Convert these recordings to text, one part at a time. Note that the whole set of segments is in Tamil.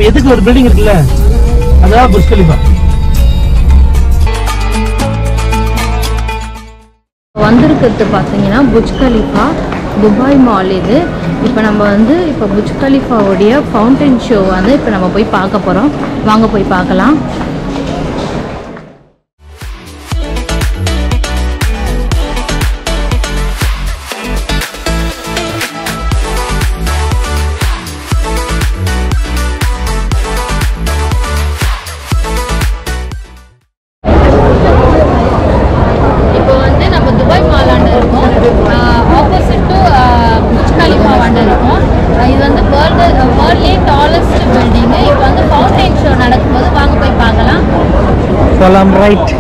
இப்ப எதுக்கு ஒரு பில்டிங் இருக்குல்ல அதான் புர்ஜ் கலிஃபா வந்திருக்கிறது பார்த்தீங்கன்னா புஜ் கலிஃபா துபாய் மால் இது இப்போ நம்ம வந்து இப்போ புஜ் கலிஃபாவுடைய ஃபவுண்டைன் ஷோ வந்து இப்போ நம்ம போய் பார்க்க போகிறோம் வாங்க போய் பார்க்கலாம் இப்போ வந்து நம்ம துபாய் மாலாண்ட இருக்கோம் ஆப்போசிட் டு புஜ் கலிஃபா வாண்ட இருக்கோம் ஆஹ் இது வந்து வேர்ல்டு வேர்ல்ட்லேயே டாலஸ்ட் பில்டிங்கு இப்போ வந்து ஃபவுண்டைன் ஷோ நடக்கும்போது வாங்க போய் பார்க்கலாம் சலாம் ரைட்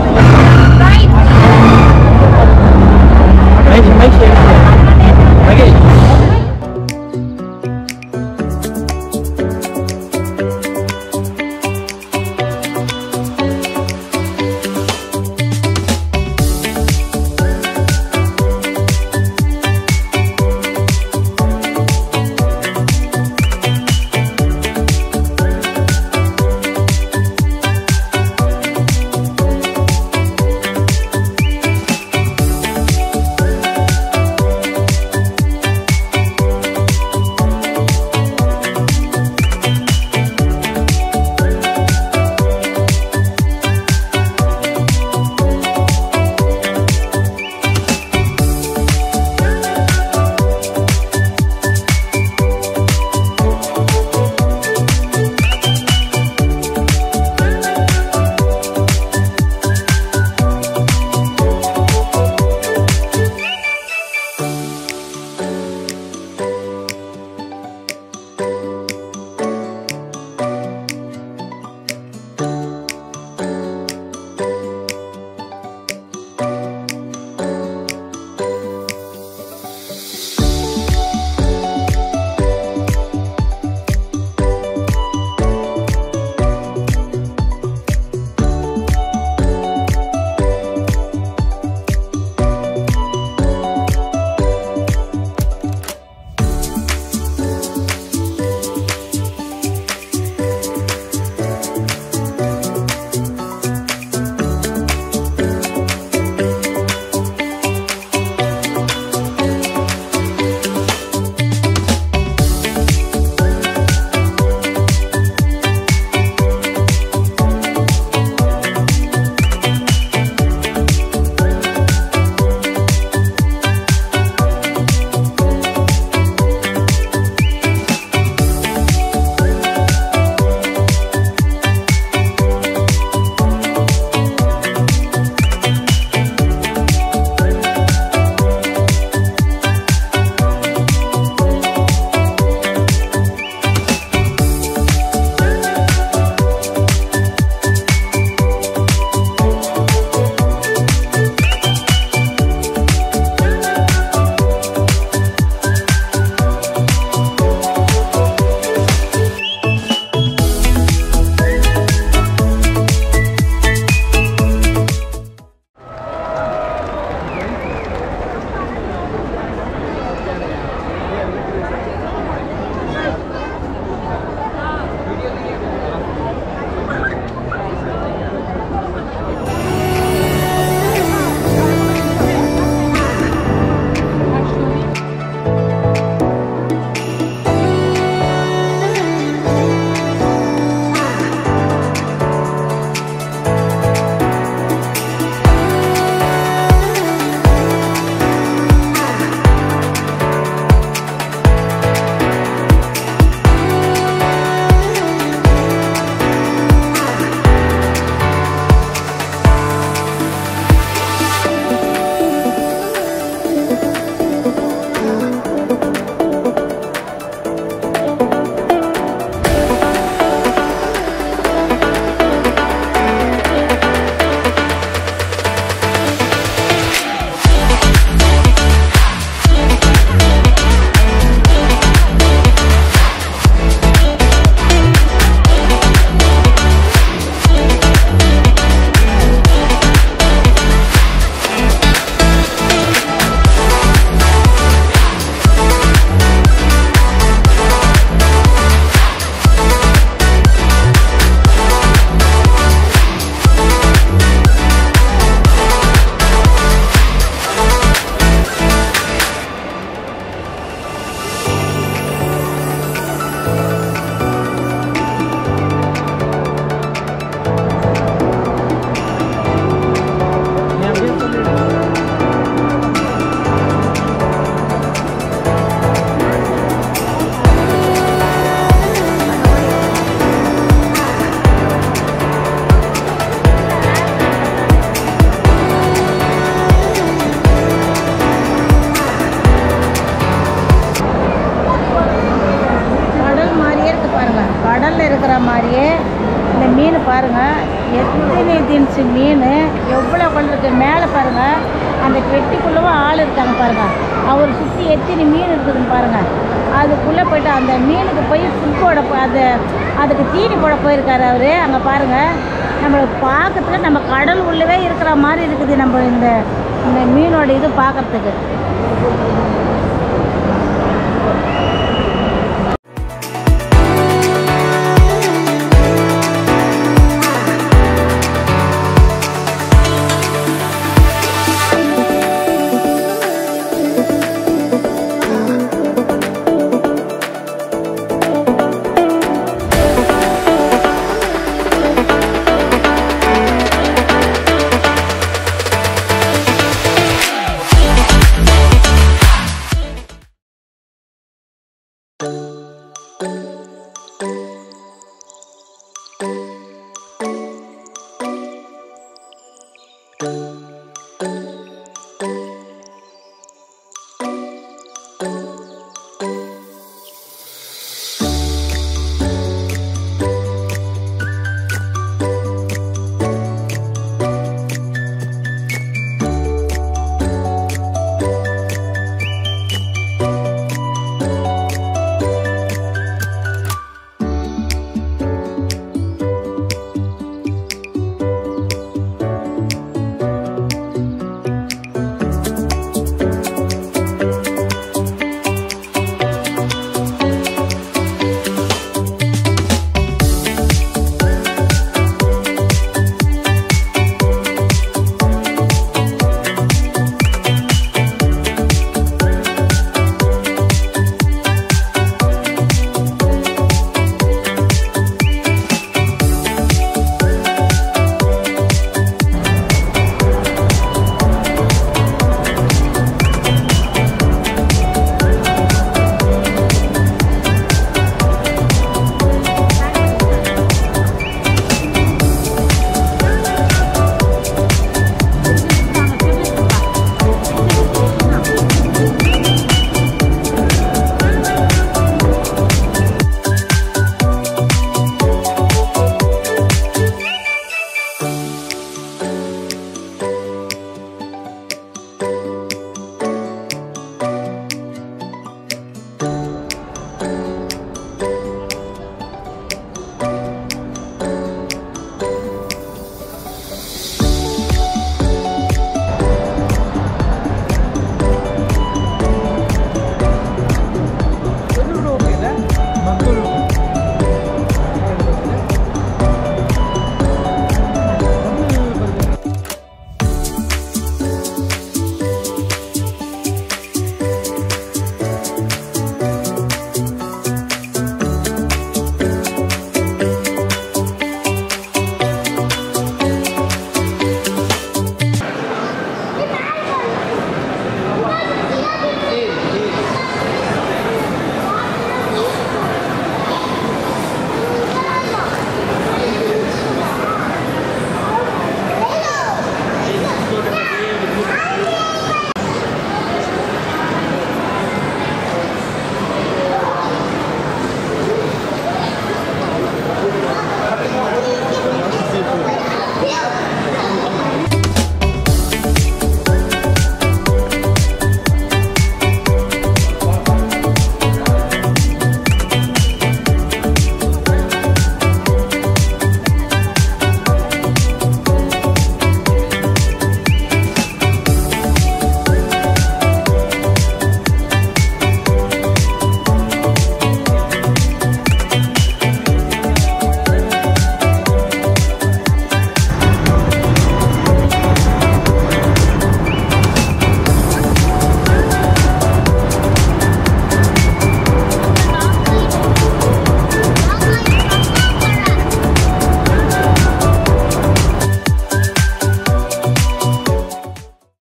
இருக்கிற மாதிரியே இந்த மீன் பாருங்கள் எத்தனை தின்ஸ் மீன் எவ்வளோ கொண்டு இருக்கு மேலே பாருங்கள் அந்த பெட்டிக்குள்ளவும் ஆள் இருக்காங்க பாருங்கள் அவர் சுற்றி எத்தனை மீன் இருக்குதுன்னு பாருங்கள் அதுக்குள்ளே போயிட்டு அந்த மீனுக்கு போய் ஃபுட் போட போ- அந்த அதுக்கு தீனி போட போயிருக்காரு அவர் அங்கே பாருங்கள் நம்மளை பார்க்கறதுக்கு நம்ம கடல் உள்ளவே இருக்கிற மாதிரி இருக்குது நம்ம இந்த இந்த மீனோட இது பார்க்கறதுக்கு